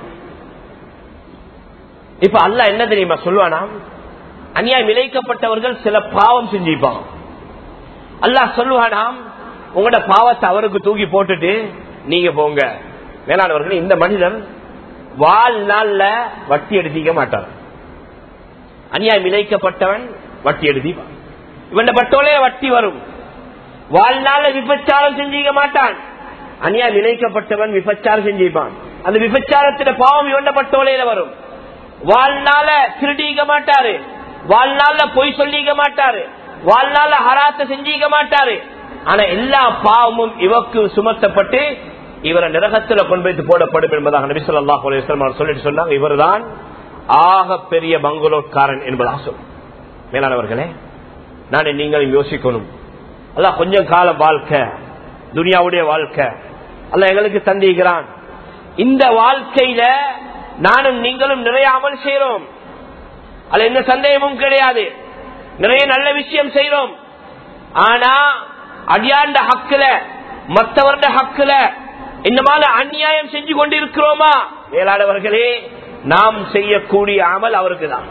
இப்ப அல்லாஹ் என்ன தெரியுமா சொல்லுவானா அநியாயம் இழைக்கப்பட்டவர்கள் சில பாவம் செஞ்சிருப்பான் அல்லாஹ் சொல்லுவானாம் உங்களோட பாவத்தை அவருக்கு தூக்கி போட்டுட்டு நீங்க போங்க மேலானவர்கள் இந்த மனிதன் வாழ்நாள்ல வட்டி எடுத்திக்க மாட்டார் அநியாயம் இழைக்கப்பட்டவன் வட்டி எடுத்திப்பான் இவன் பட்டோலே வட்டி வரும் வாழ்நாள்ல விபச்சாரம் செஞ்சிக்க மாட்டான் அநியாயம் இணைக்கப்பட்டவன் விபச்சாரம் செஞ்சிருப்பான் அந்த விபச்சாரத்திட பாவம் இவண்ட பட்டோலையில வரும் வாழ்நாள திருடிக்க மாட்டாரு வாழ்நாள்ல பொய் சொல்லிக்க மாட்டாரு வாழ்நாள்ல ஹராத்த செஞ்சிக்க மாட்டாரு ஆனா எல்லா பாவமும் இவக்கு சுமத்தப்பட்டு இவரை நிரகத்துல கொண்டு வைத்து போடப்படும் என்பதாக நபி ஸல்லல்லாஹு அலைஹி வஸல்லம் அவர்கள் சொல்லிட்டு சொன்னாங்க இவர்தான் ஆக பெரிய பங்களோட்காரன் என்பதாக சொல்லும் மேலானவர்களே நான் நீங்களும் யோசிக்கணும் அல்லாஹ் கொஞ்சம் காலம் வாழ்க்கை துனியாவுடைய வாழ்க்கை அல்ல எங்களுக்கு தந்திக்கிறான் இந்த வாழ்க்கையில நானும் நீங்களும் நிறைய அமல் செய்யறோம் அதுல எந்த சந்தேகமும் கிடையாது நிறைய நல்ல விஷயம் செய்யறோம் ஆனா அடியாண்ட ஹக்குல மற்றவருடைய ஹக்குல இந்த மாதிரி அநியாயம் செஞ்சு கொண்டிருக்கிறோமா மேலாளவர்களே நாம் செய்யக்கூடிய அமல் அவருக்கு தான்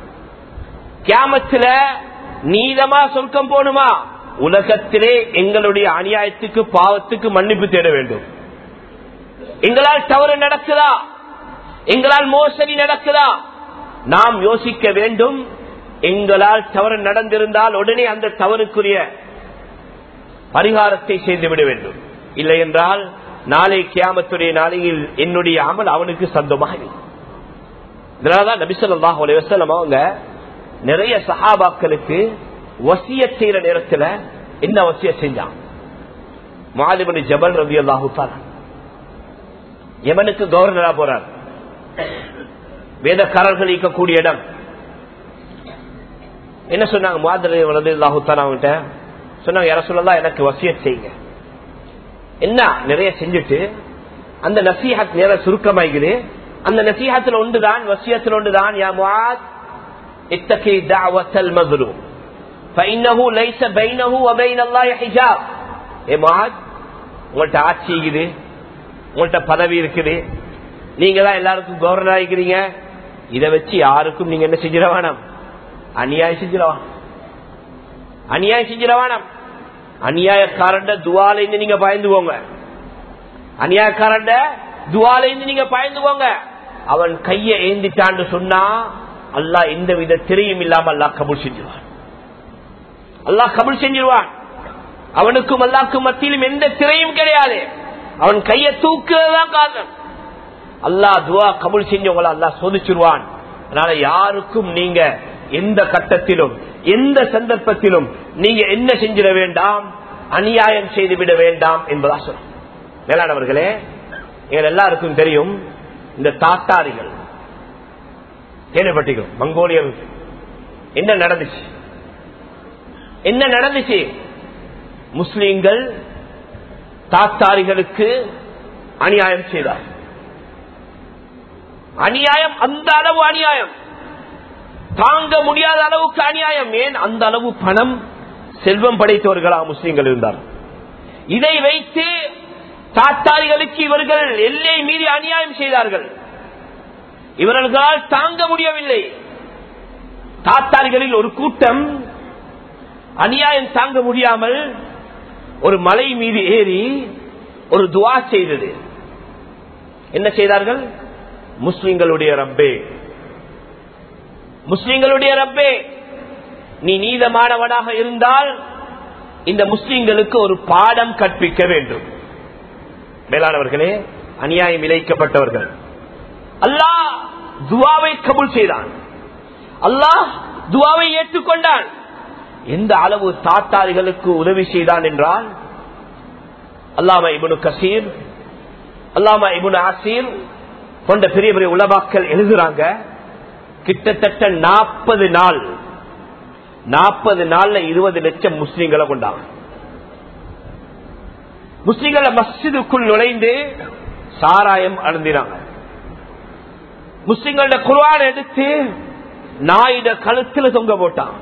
கியாமத்துல நீதமா சொர்க்கம் போணுமா உலகத்திலே எங்களுடைய அநியாயத்துக்கு பாவத்துக்கு மன்னிப்பு தேட வேண்டும் எங்களால் தவறு நடக்குதா எங்களால் மோசடி நடக்குதா நாம் யோசிக்க வேண்டும் எங்களால் தவறு நடந்திருந்தால் உடனே அந்த தவறுக்குரிய பரிகாரத்தை செய்துவிட வேண்டும் இல்லை என்றால் நாளை கியாமத்துடைய நாளையில் என்னுடைய அமல் அவனுக்கு சொந்தமாக இருக்கும். இதனாலதான் நபிசல்லாஹ் வசல்லம் அவங்க நிறைய சஹாபாக்களுக்கு வசிய செய்யற நேரத்துல என்ன வசிய செஞ்சான் மாலிபனி ஜபல் ரவி அல்லாஹு எவனுக்கு கவர்னரா போறார் வேதக்காரர்கள் இருக்கக்கூடிய இடம் என்ன சொன்னாங்க மாதிரி ரவி அல்லாஹு அவங்ககிட்ட சொன்னாங்க யார சொல்லலாம் எனக்கு வசிய செய்யுங்க என்ன நிறைய செஞ்சுட்டு அந்த நசீஹத் நேர சுருக்கமாகிறது அந்த நசீஹத்துல ஒன்றுதான் வசியத்தில் ஒன்றுதான் யா முஆத் اتقي دعوة المظلوم فإنه ليس بينه وبين الله حجاب ஏ முஆத் உங்கள்ட்ட ஆட்சி இருக்குது உங்கள்ட்ட பதவி இருக்குது நீங்க தான் எல்லாருக்கும் கவர்னர் ஆகிக்கிறீங்க இதை வச்சு யாருக்கும் நீங்க என்ன செஞ்சிட வேணாம் அநியாயம் செஞ்சிடவான் அநியாயம் செஞ்சிட வேணாம் அநியாயக்காரண்ட துவால இருந்து நீங்க பயந்துவோங்க அநியாயக்காரண்ட துவால இருந்து நீங்க பயந்துவோங்க அவன் கைய ஏந்திட்டான்னு சொன்னா அல்லாஹ் எந்த வித திரையும் இல்லாம அல்லாஹ் கபூல் செஞ்சிருவான் அல்லாஹ் கபூல் செஞ்சிருவான் அவனுக்கும் அல்லாக்கும் மத்தியிலும் எந்த திரையும் கிடையாது அவன் கைய தூக்குறதுதான் காரணம் அல்லாஹ் துவா கபூல் செஞ்சவங்களை அல்லாஹ் சோதிச்சிருவான் அதனால யாருக்கும் நீங்க எந்த கட்டத்திலும் எந்த சந்தர்ப்பத்திலும் நீங்க என்ன செஞ்சிட வேண்டாம் அநியாயம் செய்துவிட வேண்டாம் என்பதா சொல்லும் மேலானவர்களே எங்கள் எல்லாருக்கும் தெரியும் இந்த தாத்தாரிகள் கேள்விப்பட்டிருக்கோம் மங்கோலியர் என்ன நடந்துச்சு என்ன நடந்துச்சு முஸ்லீம்கள் தாத்தாரிகளுக்கு அநியாயம் செய்தார் அநியாயம் அந்த அளவு அநியாயம் தாங்க முடியாத அளவுக்கு அநியாயம் ஏன் அந்த அளவு பணம் செல்வம் படைத்தவர்களா முஸ்லீம்கள் இருந்தார் இதை வைத்து தாத்தாரிகளுக்கு இவர்கள் எல்லை மீறி அநியாயம் செய்தார்கள் இவர்களால் தாங்க முடியவில்லை தாத்தாரிகளில் ஒரு கூட்டம் அநியாயம் தாங்க முடியாமல் ஒரு மலை மீது ஏறி ஒரு துவா செய்தது என்ன செய்தார்கள் முஸ்லிம்களுடைய ரப்பே முஸ்லிம்களுடைய ரப்பே நீ நீதமானவனாக இருந்தால் இந்த முஸ்லிம்களுக்கு ஒரு பாடம் கற்பிக்க வேண்டும் மேலானவர்களே அநியாயம் இழைக்கப்பட்டவர்கள் அல்லாஹ் துவாவை கபூல் செய்தான் அல்லாஹ் துவாவை ஏற்றுக்கொண்டான் எந்த அளவு தாத்தாரிகளுக்கு உதவி செய்தான் என்றால் அல்லாமா இபுனு கசீர் அல்லாமா இபுனு ஆசீர் போன்ற பெரிய பெரிய உலமாக்கள் எழுதுறாங்க கிட்டத்தட்ட நாற்பது நாள் நாற்பது நாள்ல இருபது லட்சம் முஸ்லீம்களை கொண்டாங்க முஸ்லீம்களை மஸ்ஜிதுக்குள் நுழைந்து சாராயம் அருந்தினாங்க முஸ்லிம்களோட குர்ஆன் எடுத்து நாயிட கழுத்துல தொங்க போட்டான்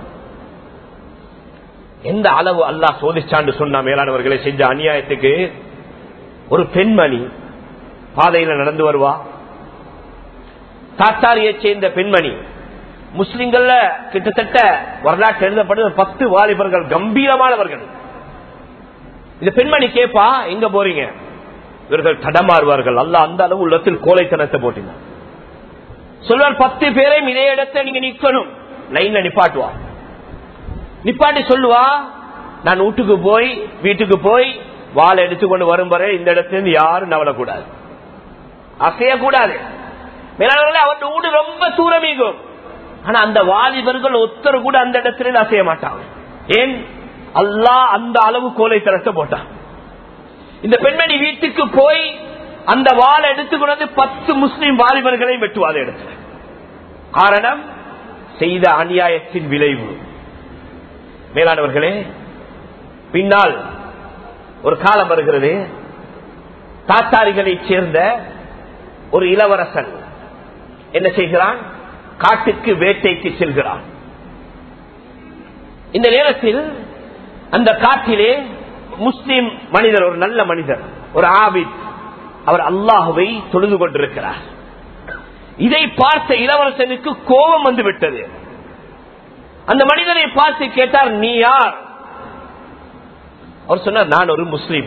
எந்த அளவு அல்லாஹ் சோதிச்சான்னு சொன்னா மேலானவர்களை செஞ்ச அநியாயத்துக்கு ஒரு பெண்மணி பாதையில நடந்து வருவா தாத்தாரியை சேர்ந்த பெண்மணி முஸ்லிம்கள்ல கிட்டத்தட்ட வரலாற்று எழுதப்பட்ட பத்து வாலிபர்கள் கம்பீரமானவர்கள் இந்த பெண்மணி கேப்பா எங்க போறீங்க இவர்கள் தடமாறுவார்கள் அல்ல அந்த அளவு உள்ளத்தில் கோலைத்தனத்தை போட்டீங்க சொல்வார் பத்து பேரையும் இதே இடத்தை நீங்க நிக்கணும் லைன்ல நிப்பாட்டுவா நிப்பாட்டி சொல்லுவா நான் வீட்டுக்கு போய் வீட்டுக்கு போய் வாழை எடுத்துக்கொண்டு வரும் வரை இந்த இடத்துல இருந்து யாரும் நவலக்கூடாது அசையக்கூடாது மேலாளர்களே அவன் வீடு ரொம்ப தூரமீகும் ஆனா அந்த வாலிபர்கள் ஒத்தர் கூட அந்த இடத்துல இருந்து அசைய மாட்டாங்க ஏன் அல்லாஹ் அந்த அளவு கோலைத்தனத்தை போட்டான் இந்த பெண்மணி வீட்டுக்கு போய் அந்த வாழை எடுத்துக்கொண்டு வந்து பத்து முஸ்லிம் வாலிபர்களை வெட்டுவாத இடத்துல காரணம் செய்த அநியாயத்தின் விளைவு மேலானவர்களே பின்னால் ஒரு காலம் வருகிறது தாத்தாரிகளைச் சேர்ந்த ஒரு இளவரசன் என்ன செய்கிறான் காட்டுக்கு வேட்டைக்கு செல்கிறான் இந்த நேரத்தில் அந்த காட்டிலே முஸ்லிம் மனிதர் ஒரு நல்ல மனிதர் ஒரு ஆபித் அவர் அல்லாஹுவை தொழுது கொண்டிருக்கிறார் இதை பார்த்த இளவரசனுக்கு கோபம் வந்து விட்டது அந்த மனிதனை பார்த்து கேட்டார் நீ யார் அவர் சொன்னார் நான் ஒரு முஸ்லீம்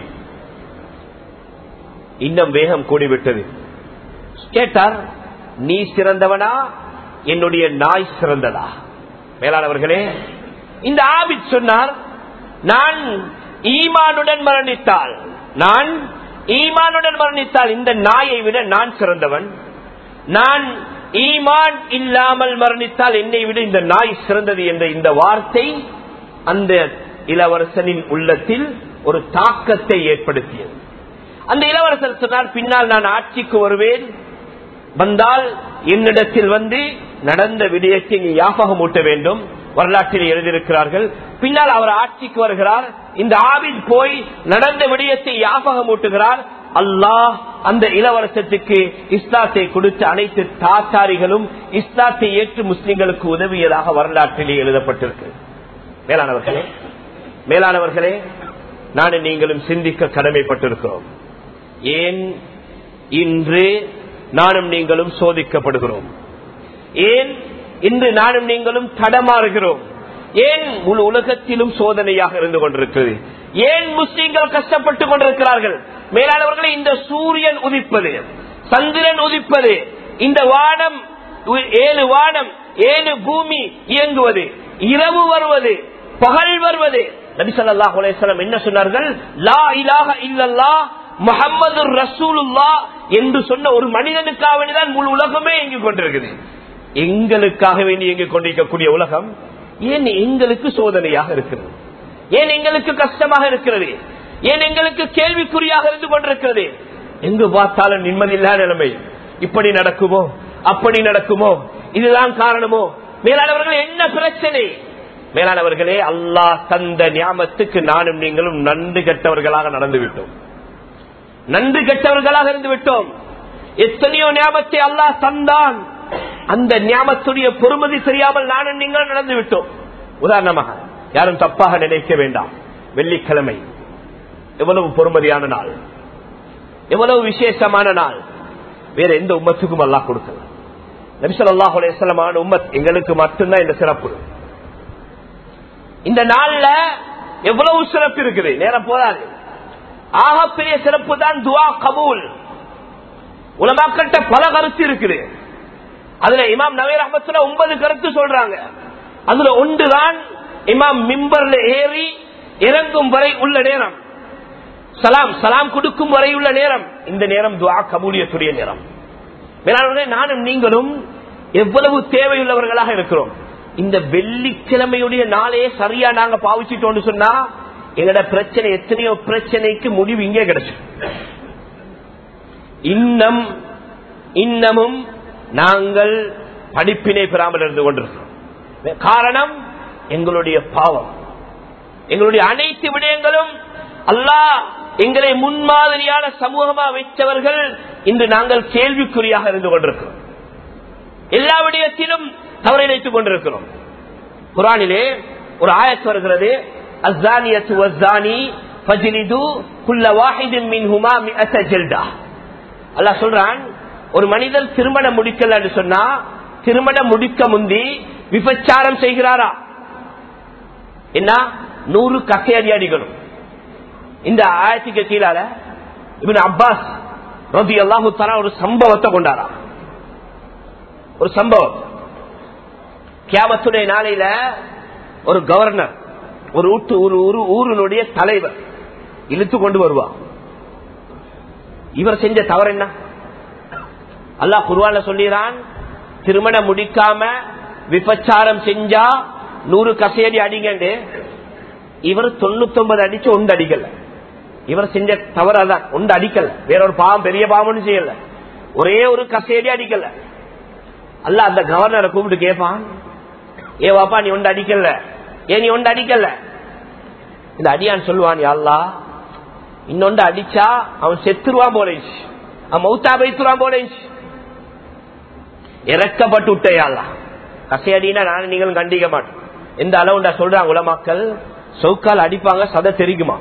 இன்னும் வேகம் கூடிவிட்டது கேட்டார் நீ சிறந்தவனா என்னுடைய நாய் சிறந்ததா மேலானவர்களே இந்த ஆபித் சொன்னார் நான் ஈமானுடன் மரணித்தால் நான் ஈமானுடன் மரணித்தால் இந்த நாயை விட நான் சிறந்தவன் நான் ஈமான் இல்லாமல் மரணித்தால் என்னை விட இந்த நாய் சிறந்தது என்ற இந்த வார்த்தை அந்த இளவரசனின் உள்ளத்தில் ஒரு தாக்கத்தை ஏற்படுத்தியது அந்த இளவரசர் சொன்னார் பின்னால் நான் ஆட்சிக்கு வருவேன் வந்தால் என்னிடத்தில் வந்து நடந்த விடயத்தை நீ யாபகம் ஊட்ட வேண்டும் வரலாற்றில் எழுதியிருக்கிறார்கள் பின்னால் அவர் ஆட்சிக்கு வருகிறார் இந்த ஆவின் போய் நடந்த விடயத்தை யாபகம் ஊட்டுகிறார் அல்லாஹ் அந்த இளவரசத்துக்கு இஸ்லாத்தை கொடுத்த அனைத்து தாத்தாரிகளும் இஸ்லாத்தை ஏற்று முஸ்லிம்களுக்கு உதவியதாக வரலாற்றிலே எழுதப்பட்டிருக்கு மேலானவர்களே மேலானவர்களே நானும் நீங்களும் சிந்திக்க கடமைப்பட்டிருக்கிறோம் ஏன் இன்று நானும் நீங்களும் சோதிக்கப்படுகிறோம் ஏன் இன்று நானும் நீங்களும் தடமாறுகிறோம் ஏன் முழு உலகத்திலும் சோதனையாக இருந்து கொண்டிருக்கிறது ஏன் முஸ்லீம்கள் கஷ்டப்பட்டுக் கொண்டிருக்கிறார்கள் மேலானவர்களை இந்த சூரியன் உதிப்பது சந்திரன் உதிப்பது இந்த வானம் ஏழு வானம் ஏழு பூமி இயங்குவது இரவு வருவது பகல் வருவது நபிசல்லா அலேஸ்லம் என்ன சொன்னார்கள் லா இலாக இல்லல்லா முகமது ரசூலுல்லா என்று சொன்ன ஒரு மனிதனுக்காக வேண்டிதான் முழு உலகமே இயங்கிக் கொண்டிருக்குது எங்களுக்காக வேண்டி இயங்கிக் கொண்டிருக்கக்கூடிய உலகம் ஏன் எங்களுக்கு சோதனையாக இருக்கிறது ஏன் எங்களுக்கு கஷ்டமாக இருக்கிறது ஏன் எங்களுக்கு கேள்விக்குறியாக இருந்து கொண்டிருக்கிறது எங்கு பார்த்தாலும் நிம்மதியில்லாத நிலைமை இப்படி நடக்குமோ அப்படி நடக்குமோ இதுதான் காரணமோ மேலானவர்கள் என்ன பிரச்சனை மேலானவர்களே அல்லாஹ் தந்த ஞாபகத்துக்கு நானும் நீங்களும் நன்றி கெட்டவர்களாக நடந்து விட்டோம் நன்றி கெட்டவர்களாக இருந்து விட்டோம் எத்தனையோ ஞாபகத்தை அல்லாஹ் தந்தான் அந்த ஞாபகத்துடைய பொறுமதி தெரியாமல் நானும் நீங்கள் நடந்து விட்டோம் உதாரணமாக யாரும் தப்பாக நினைக்க வேண்டாம் வெள்ளிக்கிழமை எவ்வளவு பொறுமதியான நாள் எவ்வளவு விசேஷமான நாள் வேற எந்த உம்மத்துக்கும் அல்லா கொடுக்கல நபிசல் அல்லாஹுலேசலமான உம்மத் எங்களுக்கு மட்டும்தான் இந்த சிறப்பு இந்த நாள்ல எவ்வளவு சிறப்பு இருக்குது நேரம் போதாது ஆகப்பெரிய சிறப்பு தான் துவா கபூல் உலமாக்கிட்ட பல கருத்து இருக்குது அதுல இமாம் நவீர் அஹமத்துல ஒன்பது கருத்து சொல்றாங்க அதுல ஒன்றுதான் இமாம் மிம்பர்ல ஏறி இறங்கும் வரை உள்ள நேரம் சலாம் சலாம் கொடுக்கும் வரை உள்ள நேரம் இந்த நேரம் துவா கபூலியத்துடைய நேரம் வேளாண்மை நானும் நீங்களும் எவ்வளவு தேவையுள்ளவர்களாக இருக்கிறோம் இந்த வெள்ளிக்கிழமையுடைய நாளையே சரியா நாங்க பாவிச்சிட்டோம்னு சொன்னா எங்கட பிரச்சனை எத்தனையோ பிரச்சனைக்கு முடிவு இங்கே கிடைச்சு இன்னும் இன்னமும் நாங்கள் படிப்பினை பெறாமல் இருந்து கொண்டிருக்கிறோம் காரணம் எங்களுடைய பாவம் எங்களுடைய அனைத்து விடயங்களும் அல்லாஹ் எங்களை முன்மாதிரியான சமூகமா வைத்தவர்கள் இன்று நாங்கள் கேள்விக்குறியாக இருந்து கொண்டிருக்கிறோம் எல்லா விடயத்திலும் தவறிழைத்துக் கொண்டிருக்கிறோம் குரானிலே ஒரு ஆயத்து வருகிறது அஸ்ஸானியத்து வஸ்ஸானி ஃபஜ்லிது குல்ல வாஹிதின் மின்ஹுமா மிஅத ஜல்தா அல்லாஹ் சொல்றான் ஒரு மனிதர் திருமணம் முடிக்கல என்று சொன்னா திருமணம் முடிக்க முந்தி விபச்சாரம் செய்கிறாரா என்ன நூறு கசையடி அடிக்கணும் இந்த ஆயத்துக்கு கீழால இவன் அப்பாஸ் ரதி அல்லாஹு தலா ஒரு சம்பவத்தை கொண்டாரா ஒரு சம்பவம் கியாமத்துடைய நாளையில ஒரு கவர்னர் ஒரு ஊட்டு ஒரு ஒரு ஊரினுடைய தலைவர் இழுத்து கொண்டு வருவா இவர் செஞ்ச தவறு என்ன அல்லாஹ் குருவான சொல்லிறான் திருமணம் முடிக்காம விபச்சாரம் செஞ்சா நூறு கசையடி அடிங்கண்டு இவர் தொண்ணூத்தி ஒன்பது அடிச்சு ஒன்று அடிக்கல இவர் செஞ்ச தவறு அதான் ஒன்று அடிக்கல வேற ஒரு பாவம் பெரிய பாவம்னு செய்யல ஒரே ஒரு கசையடி அடிக்கல அல்ல அந்த கவர்னரை கூப்பிட்டு கேட்பான் ஏ வாப்பா நீ ஒன்று அடிக்கல ஏன் நீ ஒன்று அடிக்கல இந்த அடியான் சொல்லுவான் யாழ்லா இன்னொன்று அடிச்சா அவன் செத்துருவான் போலேச்சு அவன் மௌத்தா பைத்துருவான் போலேச்சு இறக்கப்பட்டு விட்டையாள்லா கசையடினா நானும் நீங்களும் கண்டிக்க மாட்டோம் எந்த அளவுண்டா சொல்றாங்க உலமாக்கள் சவுக்கால் அடிப்பாங்க சதை தெரிக்குமா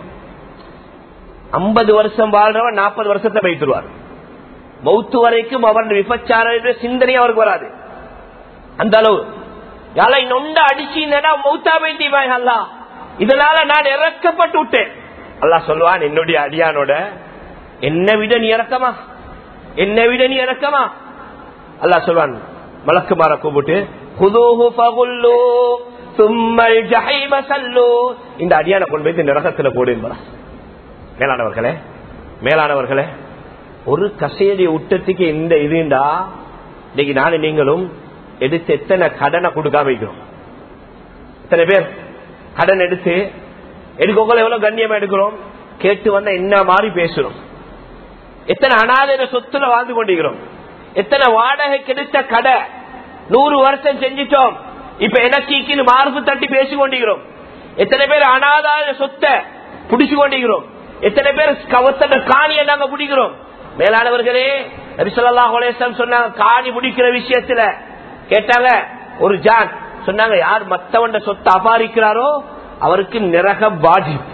ஐம்பது வருஷம் வாழ்றவன் நாற்பது வருஷத்தை வைத்துருவார் மௌத்து வரைக்கும் அவன் விபச்சார சிந்தனை அவருக்கு வராது அந்த அளவு யாரா இன்னொண்டு அடிச்சீங்கன்னா மௌத்தா வைத்தீவாய் அல்லா இதனால நான் இறக்கப்பட்டு விட்டேன் அல்லா சொல்லுவான் என்னுடைய அடியானோட என்ன விட நீ இறக்கமா என்ன விட நீ இறக்கமா அல்லா சொல்வான் மலக்குமார கூப்பிட்டு புதூஹு பகுல்லு சும்மல் ஜஹைம சல்லு இந்த அடியான கொண்டு போய் நரகத்துல போடு என்பதா மேலானவர்களே மேலானவர்களே ஒரு கசையடி உட்டத்துக்கு இந்த இதுண்டா இன்னைக்கு நானும் நீங்களும் எடுத்து எத்தனை கடனை கொடுக்காம வைக்கிறோம் எத்தனை பேர் கடன் எடுத்து எடுக்கோல எவ்வளவு கண்ணியமா எடுக்கிறோம் கேட்டு வந்த என்ன மாதிரி பேசுறோம் எத்தனை அனாதைய சொத்துல வாழ்ந்து கொண்டிருக்கிறோம் எத்தனை வாடகை கிடைத்த கடை நூறு வருஷம் செஞ்சிட்டோம் இப்ப எனக்கு மார்பு தட்டி பேசி கொண்டிருக்கிறோம் எத்தனை பேர் அனாதார சொத்தை புடிச்சு கொண்டிருக்கிறோம் எத்தனை பேர் கவத்தட காணியை நாங்க பிடிக்கிறோம் மேலானவர்களே நபிசல்லா சொன்னாங்க காணி பிடிக்கிற விஷயத்துல கேட்டாங்க ஒரு ஜான் சொன்னாங்க யார் மத்தவண்ட சொத்தை அபாரிக்கிறாரோ அவருக்கு நிரகம் வாஜிப்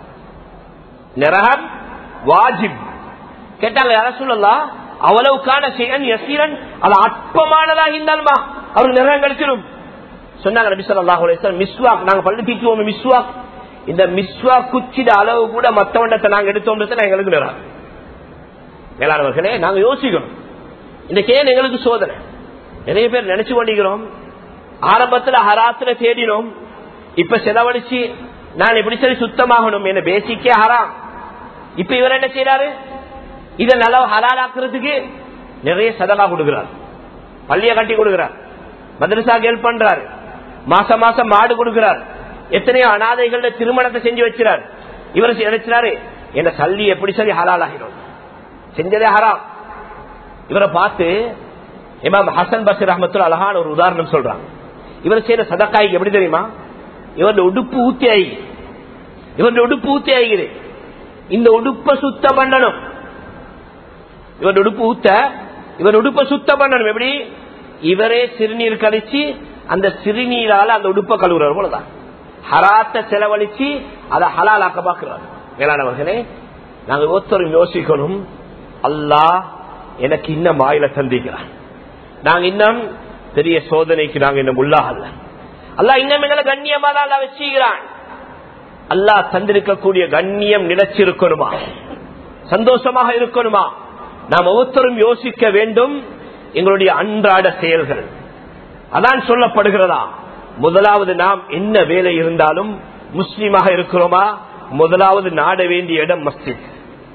நிரகம் வாஜிப் கேட்டாங்க யார சொல்லலாம் அவ்வளவுக்கான செயல் எசீரன் அது அற்பமானதாக இருந்தாலுமா அவருக்கு நிரகம் கிடைச்சிடும் சொன்னாங்க நபி சொல்லா மிஸ்வாக் நாங்க பள்ளி தீச்சுவோம் மிஸ்வாக் இந்த மிஸ்வா குச்சிட அளவு கூட மத்தவண்டத்தை நாங்க எடுத்தோம் எங்களுக்கு நிறம் மேலானவர்களே நாங்க யோசிக்கணும் இந்த கேன் எங்களுக்கு சோதனை நிறைய பேர் நினைச்சு கொண்டிருக்கிறோம் ஆரம்பத்துல ஹராத்துல தேடினோம் இப்ப செலவழிச்சு நான் எப்படி சரி சுத்தமாகணும் என்ன பேசிக்கே ஹராம் இப்ப இவர் என்ன செய்யறாரு இதை நல்லா ஹலாலாக்குறதுக்கு நிறைய சதகா கொடுக்கிறார் பள்ளிய கட்டி கொடுக்கிறார் மதரசா ஹெல்ப் பண்றாரு மாசம் மாசம் மாடு கொடுக்கிறார் எத்தனையோ அனாதைகள திருமணத்தை செஞ்சு வச்சார் இவர் நினைச்சாரு என்ன சல்லி எப்படி சரி ஹலால் ஆகிடும் செஞ்சதே ஹராம் இவரை பார்த்து இமாம் ஹசன் பசீர் அஹமத்துல அழகான ஒரு உதாரணம் சொல்றாங்க இவர் செய்யற சதக்காய்க்கு எப்படி தெரியுமா இவருடைய உடுப்பு ஊத்தி ஆகி இவருடைய உடுப்பு ஊத்தி ஆகிறது இந்த உடுப்பை சுத்தம் பண்ணணும் இவருடைய உடுப்பு ஊத்த இவர் உடுப்பை சுத்தம் பண்ணணும் எப்படி இவரே சிறுநீர் கழிச்சு அந்த சிறுநீரால அந்த உடுப்பை கழுவுறாரு போலதான் ஹராத்த செலவழிச்சு அதை ஹலால் ஆக்க பாக்குறாரு மேலானவர்களே நாங்க ஒருத்தரும் யோசிக்கணும் அல்லாஹ் எனக்கு இன்னும் வாயில சந்திக்கிறான் நாங்க இன்னும் பெரிய சோதனைக்கு நாங்க இன்னும் உள்ளாகல அல்லாஹ் இன்னும் எங்களை கண்ணியமா தான் வச்சுக்கிறான் அல்லாஹ் தந்திருக்கக்கூடிய கண்ணியம் நிலைச்சிருக்கணுமா சந்தோஷமாக இருக்கணுமா நாம் ஒவ்வொருத்தரும் யோசிக்க வேண்டும் எங்களுடைய அன்றாட செயல்கள் அதான் சொல்லப்படுகிறதா முதலாவது நாம் என்ன வேலை இருந்தாலும் முஸ்லீமாக இருக்கிறோமா முதலாவது நாட வேண்டிய இடம் மஸ்ஜித்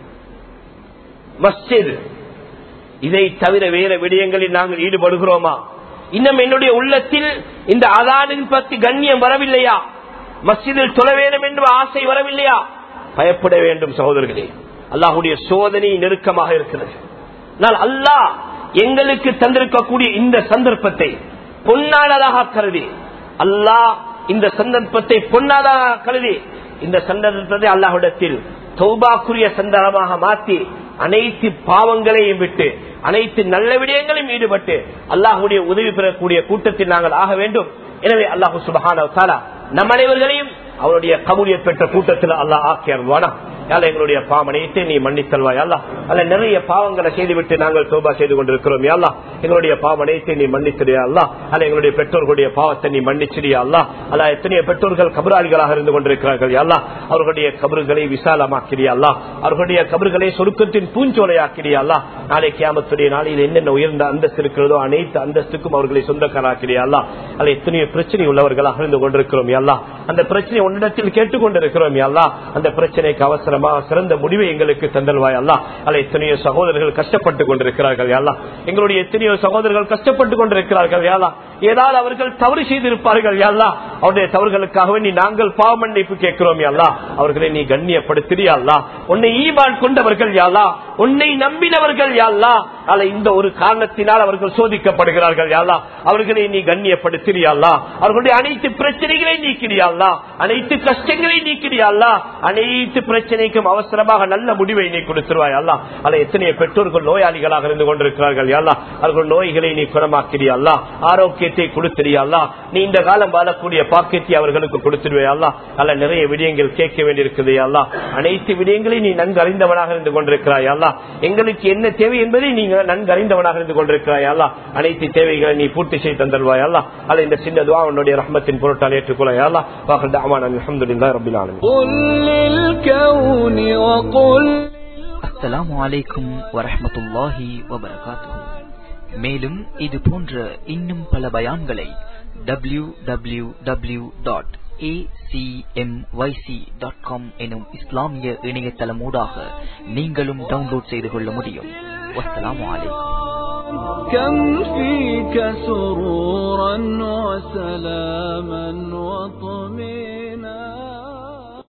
மஸ்ஜித் இதை தவிர வேற விடயங்களில் நாங்கள் ஈடுபடுகிறோமா இன்னும் என்னுடைய உள்ளத்தில் இந்த அதானின் பத்தி கண்ணியம் வரவில்லையா மஸ்ஜிதில் தொழ வேண்டும் என்று ஆசை வரவில்லையா பயப்பட வேண்டும் சகோதரர்களே அல்லாஹுடைய சோதனை நெருக்கமாக இருக்கிறது ஆனால் அல்லாஹ் எங்களுக்கு தந்திருக்கக்கூடிய இந்த சந்தர்ப்பத்தை பொன்னானதாக கருதி அல்லாஹ் இந்த சந்தர்ப்பத்தை பொன்னாதாக கருதி இந்த சந்தர்ப்பத்தை அல்லாஹிடத்தில் தௌபாக்குரிய சந்தர்ப்பமாக மாற்றி அனைத்து பாவங்களையும் விட்டு அனைத்து நல்ல விடயங்களையும் ஈடுபட்டு அல்லாஹுடைய உதவி பெறக்கூடிய கூட்டத்தில் நாங்கள் ஆக வேண்டும் எனவே அல்லாஹு சுபஹான நம் அனைவர்களையும் அவருடைய கபூலிய பெற்ற கூட்டத்தில் அல்லாஹ் ஆக்கியர்வானா யால எங்களுடைய பாவனையத்தை நீ மன்னித்தல்வாய் அல்லா அல்ல நிறைய பாவங்களை செய்துவிட்டு நாங்கள் சோபா செய்து கொண்டிருக்கிறோம் யாழ்லா எங்களுடைய பாவனையத்தை நீ மன்னிச்சிடியா அல்லா அல்ல எங்களுடைய பெற்றோர்களுடைய பாவத்தை நீ மன்னிச்சிடியா அல்லா அல்ல எத்தனையோ பெற்றோர்கள் கபராளிகளாக இருந்து கொண்டிருக்கிறார்கள் அல்லா அவர்களுடைய கபறுகளை விசாலமாக்கிறியா அல்லா அவர்களுடைய கபறுகளை சொருக்கத்தின் பூஞ்சோலையாக்கிறியா அல்லா நாளை கியாமத்துடைய நாளையில் என்னென்ன உயர்ந்த அந்தஸ்து இருக்கிறதோ அனைத்து அந்தஸ்துக்கும் அவர்களை சொந்தக்காராக்கிறியா அல்லா அல்ல எத்தனையோ பிரச்சனை உள்ளவர்களாக இருந்து கொண்டிருக்கிறோம் அல்லா அந்த பிரச்சனை உன்னிடத்தில் கேட்டுக்கொண்டிருக்கிறோம் அல்லா அந்த பிரச்சனைக்கு அவசரம் மூலமாக சிறந்த முடிவை எங்களுக்கு தந்தல்வாய் அல்லா அல்ல எத்தனையோ சகோதரர்கள் கஷ்டப்பட்டுக் கொண்டிருக்கிறார்கள் யாரா எங்களுடைய எத்தனையோ சகோதரர்கள் கஷ்டப்பட்டுக் கொண்டிருக்கிறார்கள் யாரா ஏதாவது அவர்கள் தவறு செய்திருப்பார்கள் யாரா அவருடைய தவறுகளுக்காகவே நீ நாங்கள் பாவ மன்னிப்பு கேட்கிறோம் யாரா அவர்களை நீ கண்ணியப்படுத்தியா அல்லா உன்னை ஈமான் கொண்டவர்கள் யாரா உன்னை நம்பினவர்கள் யாரா அல்ல இந்த ஒரு காரணத்தினால் அவர்கள் சோதிக்கப்படுகிறார்கள் யாரா அவர்களை நீ கண்ணியப்படுத்தியா அவர்களுடைய அனைத்து பிரச்சனைகளை நீக்கிறியா அனைத்து கஷ்டங்களை நீக்கிறியா அனைத்து பிரச்சனைக்கும் அவசரமாக நல்ல முடிவை நீ கொடுத்துருவாய் அல்லா அல்ல எத்தனையோ பெற்றோர்கள் நோயாளிகளாக இருந்து கொண்டிருக்கிறார்கள் அல்லா அவர்கள் நோய்களை நீ குணமாக்கிறியா அல்லா ஆரோக்கியத்தை கொடுத்திரியா அல்லா நீ இந்த காலம் வாழக்கூடிய பாக்கியத்தை அவர்களுக்கு கொடுத்துருவே அல்லா அல்ல நிறைய விடயங்கள் கேட்க வேண்டியிருக்குது அல்லா அனைத்து விடயங்களையும் நீ நன்கு அறிந்தவனாக இருந்து கொண்டிருக்கிறாய் அல்லா எங்களுக்கு என்ன தேவை என்பதை நீ நன்கு அறிந்தவனாக இருந்து கொண்டிருக்கிறாய் அல்லா அனைத்து தேவைகளை நீ பூர்த்தி செய்து தந்தல்வாய் அல்லா அல்ல இந்த சின்ன துவா உன்னுடைய ரஹ்மத்தின் பொருட்டால் ஏற்றுக்கொள்ளாய் அல்லா வாக்கு தாவான் அலமதுல்லா ரபில் الكون وقل அஸ்ஸலாமு அலைக்கும் வரஹ்மத்துல்லாஹி வபரகாத்துஹு மேலும் இது போன்ற இன்னும் பல பயான்களை W W W dot dot com எனும் இஸ்லாமிய இணையதளமூடாக நீங்களும் டவுன்லோட் செய்து கொள்ள முடியும் வஸ்ஸலாமு அலைக்கும் كم فيك سرورا وسلاما وطمئنا